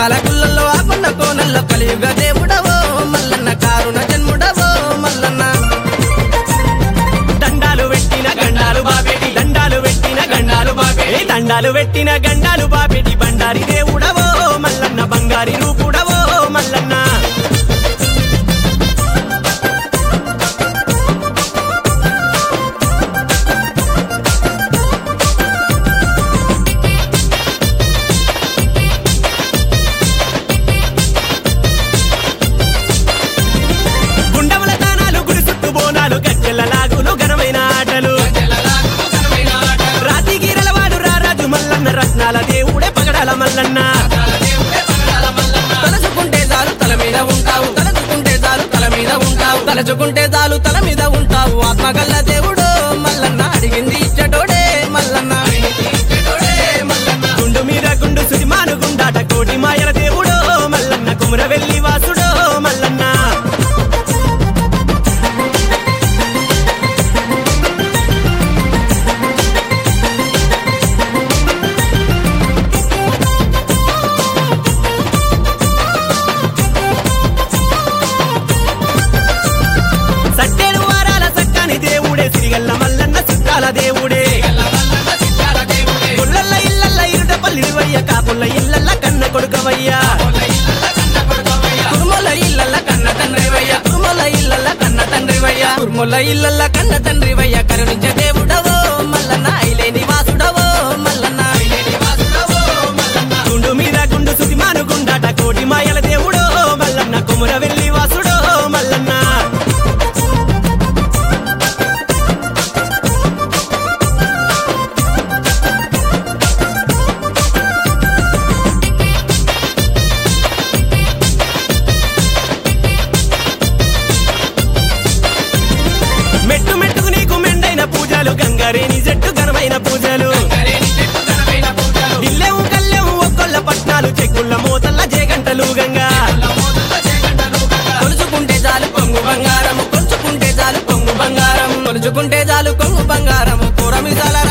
అందాల గుళ్ళల్లో ఆ కొండ కోనల్లో కలియుగ దేవుడవో మల్లన్న కారుణ జన్ముడవో మల్లన్న దండాలు పెట్టిన గండాలు బాబేటి దండాలు పెట్టిన గండాలు బాబేటి దండాలు పెట్టిన గండాలు బాబేటి బండారి దేవుడవో మల్లన్న బంగారి రూపుడవో మల్లన్న గుండముల తానాలు గుడి చుట్టూ బోనాలు గజ్జెల లాగులు ఘనమైన ఆటలు రాతి గీరలవాడు రారాజు మల్లన్న రత్నాల దేవుడే పగడాల మల్లన్న తలచుకుంటే చాలు తల మీద ఉంటావు తలచుకుంటే చాలు తల మీద ఉంటావు తలచుకుంటే చాలు తల మీద ఉంటావు ఆత్మగల్ల దేవుడు మల్లన్న అడిగింది ఇచ్చటోడే మల్లన్న గుండు మీద గుండు సుడిమాను గుండాట కోటి మాయల దేవుడో మల్లన్న కుముర వెళ్ళి వాసుడో మల్లన్న సట్టేడు వారాల సక్కని దేవుడే సిరిగల్ల మల్లన్న చుట్టాల దేవుడే గుళ్ళల్ల ఇళ్ళల్ల ఇరుట పల్లివయ్య కాపుల్ల ఇళ్ళల్ల కన్న కొడుకవయ్యా కుర్మల ఇల్లల్ల కన్న తండ్రివయ్య కుర్మల ఇల్లల్ల కన్న తండ్రివయ్య కుర్మల ఇల్లల్ల కన్న తండ్రివయ్య కరుణించే దేవుడవో మల్లన్న ఐలేని వాసుడవో మల్లన్న ఐలేని వాసుడవో మల్లన్న గుండు మీద గుండు సుతిమాను గుండాట కోటి మాయల దేవుడో మల్లన్న కుముర వెళ్ళి వాసుడో మల్లన్న మెట్టు మెట్టుకు నీకు మెండైన పూజలు గంగారేని జట్టు ఘనమైన పూజలు ఇల్లెవు కల్లెవు ఒక్కొల్ల పట్నాలు చెక్కుళ్ళ మూతల్ల జేగంటలు గంగా కొలుచుకుంటే చాలు కొంగు బంగారము కొలుచుకుంటే చాలు కొంగు బంగారం కొలుచుకుంటే చాలు కొంగు బంగారము కూరమిసాల